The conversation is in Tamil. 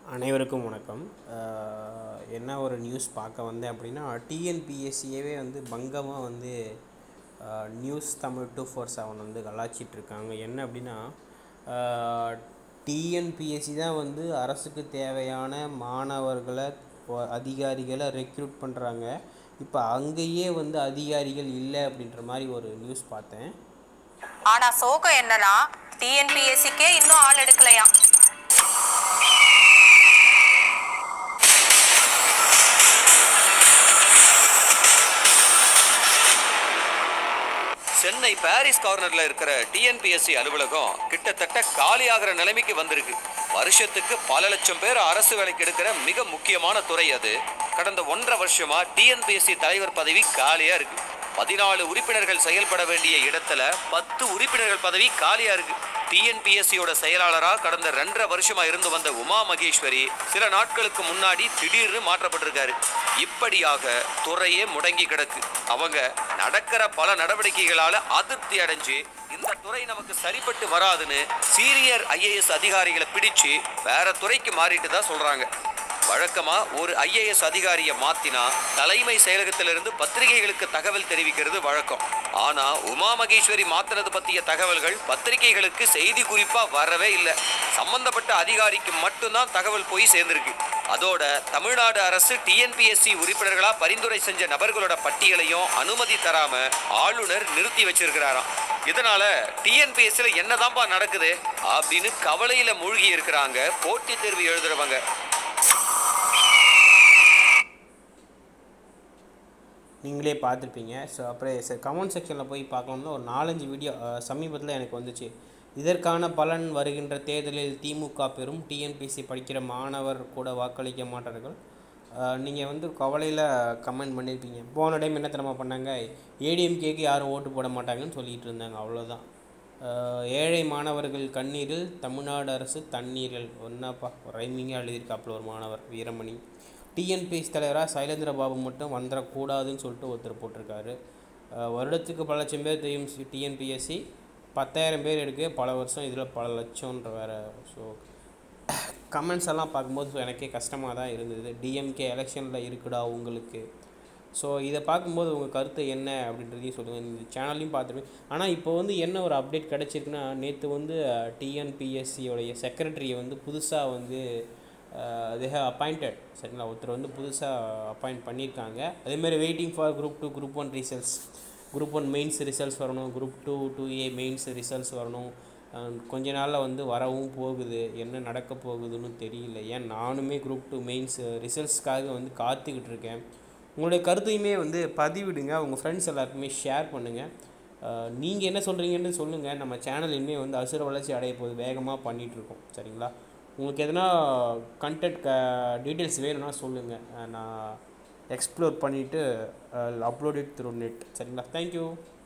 அனைவருக்கும் வணக்கம் அஹ் என்ன ஒரு நியூஸ் பார்க்க வந்தேன் அப்படின்னா டிஎன்பிஎஸ்சியவே வந்து பங்கமாக வந்து news Tamil two four seven வந்து கலாச்சிட்டு இருக்காங்க என்ன அப்படின்னா டிஎன்பிஎஸ்சி தான் வந்து அரசுக்கு தேவையான மாணவர்களை ஒ- அதிகாரிகளை ரெக்ரூட் பண்ணுறாங்க இப்போ அங்கேயே வந்து அதிகாரிகள் இல்லை அப்படின்ற மாதிரி ஒரு நியூஸ் பார்த்தேன் ஆனா சோகம் என்னன்னா டிஎன்பிஎஸ்சிக்கே இன்னும் ஆள் எடுக்கலையாம் சென்னை பாரிஸ் கார்னர்ல இருக்கிற டிஎன்பிஎஸ்சி அலுவலகம் கிட்டத்தட்ட காலியாகிற நிலைமைக்கு வந்திருக்கு வருஷத்துக்கு பல லட்சம் பேர் அரசு வேலைக்கு எடுக்கிற மிக முக்கியமான துறை அது கடந்த ஒன்றரை வருஷமா டிஎன்பிஎஸ்சி தலைவர் பதவி காலியா இருக்கு பதினாலு உறுப்பினர்கள் செயல்பட வேண்டிய இடத்துல பத்து உறுப்பினர்கள் பதவி காலியா இருக்கு டிஎன்பிஎஸ்சியோட செயலாளரா கடந்த ரெண்டரை வருஷமா இருந்து வந்த உமா மகேஸ்வரி சில நாட்களுக்கு முன்னாடி திடீர்னு மாற்றப்பட்டிருக்காரு இப்படியாக துறையே முடங்கி கிடக்கு அவங்க நடக்கிற பல நடவடிக்கைகளால அதிருப்தி அடைஞ்சு இந்த துறை நமக்கு சரிப்பட்டு வராதுன்னு சீனியர் ஐஏஎஸ் அதிகாரிகளை பிடிச்சு வேற துறைக்கு மாறிட்டு தான் சொல்றாங்க வழக்கமா ஒரு ஐஏஎஸ் அதிகாரியை மாத்தினா தலைமை செயலகத்திலிருந்து பத்திரிகைகளுக்கு தகவல் தெரிவிக்கிறது வழக்கம் ஆனா உமா மகேஸ்வரி மாத்தினது பத்திய தகவல்கள் பத்திரிகைகளுக்கு செய்தி குறிப்பா வரவே இல்லை சம்பந்தப்பட்ட அதிகாரிக்கு மட்டும்தான் தகவல் போய் சேர்ந்திருக்கு அதோட தமிழ்நாடு அரசு டிஎன்பிஎஸ்சி உறுப்பினர்களா பரிந்துரை செஞ்ச நபர்களோட பட்டியலையும் அனுமதி தராம ஆளுநர் நிறுத்தி வச்சிருக்கிறாராம் இதனால டிஎன்பிஎஸ்சில என்னதான்பா நடக்குது அப்படின்னு கவலையில மூழ்கி இருக்கிறாங்க போட்டித் தேர்வு எழுதுறவங்க நீங்களே பார்த்துருப்பீங்க ஸோ அப்புறம் சரி கமெண்ட் செக்ஷனில் போய் பார்க்கலாம்னா ஒரு நாலஞ்சு வீடியோ சமீபத்தில் எனக்கு வந்துச்சு இதற்கான பலன் வருகின்ற தேர்தலில் திமுக பெறும் டிஎன்பிசி படிக்கிற மாணவர் கூட வாக்களிக்க மாட்டார்கள் நீங்கள் வந்து கவலையில் கமெண்ட் பண்ணியிருப்பீங்க போன டைம் என்ன தெரியுமா பண்ணாங்க ஏடிஎம்கேக்கு யாரும் ஓட்டு போட மாட்டாங்கன்னு சொல்லிட்டு இருந்தாங்க அவ்வளோதான் அஹ், ஏழை மாணவர்கள் கண்ணீரில் தமிழ்நாடு அரசு தண்ணீரில் ஒன்றாப்பா ரைமிங்காக எழுதியிருக்காப்புல ஒரு மாணவர் வீரமணி டிஎன்பிஎஸ் தலைவராக சைலேந்திர பாபு மட்டும் வந்துடக்கூடாதுன்னு சொல்லிட்டு ஒருத்தர் போட்டிருக்காரு அஹ், வருடத்துக்கு பல லட்சம் பேர் தெரியும் டிஎன்பிஎஸ்சி பத்தாயிரம் பேர் இருக்குது பல வருஷம் இதில் பல லட்சம்ன்ற வேற ஸோ கமெண்ட்ஸ் எல்லாம் பார்க்கும்போது so எனக்கே கஷ்டமாக தான் இருந்தது டிஎம்கே எலெக்ஷனில் இருக்குடா உங்களுக்கு ஸோ இதை பார்க்கும்போது உங்கள் கருத்து என்ன அப்படின்றதையும் சொல்லுங்கள் இந்த சேனல்லையும் பார்த்துருப்பேன் ஆனால் இப்போ வந்து என்ன ஒரு அப்டேட் கிடச்சிருக்குன்னா நேற்று வந்து டிஎன்பிஎஸ்சியோடைய செக்ரட்டரியை வந்து புதுசாக வந்து தே ஹேவ் அப்பாயிண்டட் சரிங்களா ஒருத்தர் வந்து புதுசாக அப்பாயிண்ட் பண்ணியிருக்காங்க அதேமாதிரி waiting for group two group one results group one mains results வரணும் group two two A mains results வரணும் அஹ் கொஞ்ச நாளில் வந்து வரவும் போகுது என்ன நடக்க போகுதுன்னு தெரியல ஏன் நானுமே குரூப் டூ மெயின்ஸ் ரிசல்ட்ஸ்க்காக வந்து காத்துக்கிட்டு இருக்கேன் உங்களுடைய கருத்தையுமே வந்து பதிவிடுங்க உங்கள் ஃப்ரெண்ட்ஸ் எல்லாருக்குமே ஷேர் பண்ணுங்கள் நீங்கள் என்ன சொல்கிறீங்கன்னு சொல்லுங்கள் நம்ம சேனல் இனிமேல் வந்து அசுர வளர்ச்சி அடைய போது வேகமாக பண்ணிகிட்ருக்கோம் சரிங்களா உங்களுக்கு எதனா கண்டென்ட் க டீட்டெயில்ஸ் வேணும்னா சொல்லுங்கள் நான் எக்ஸ்ப்ளோர் பண்ணிவிட்டு அப்லோட் இட் த்ரூ நெட் சரிங்களா தேங்க்யூ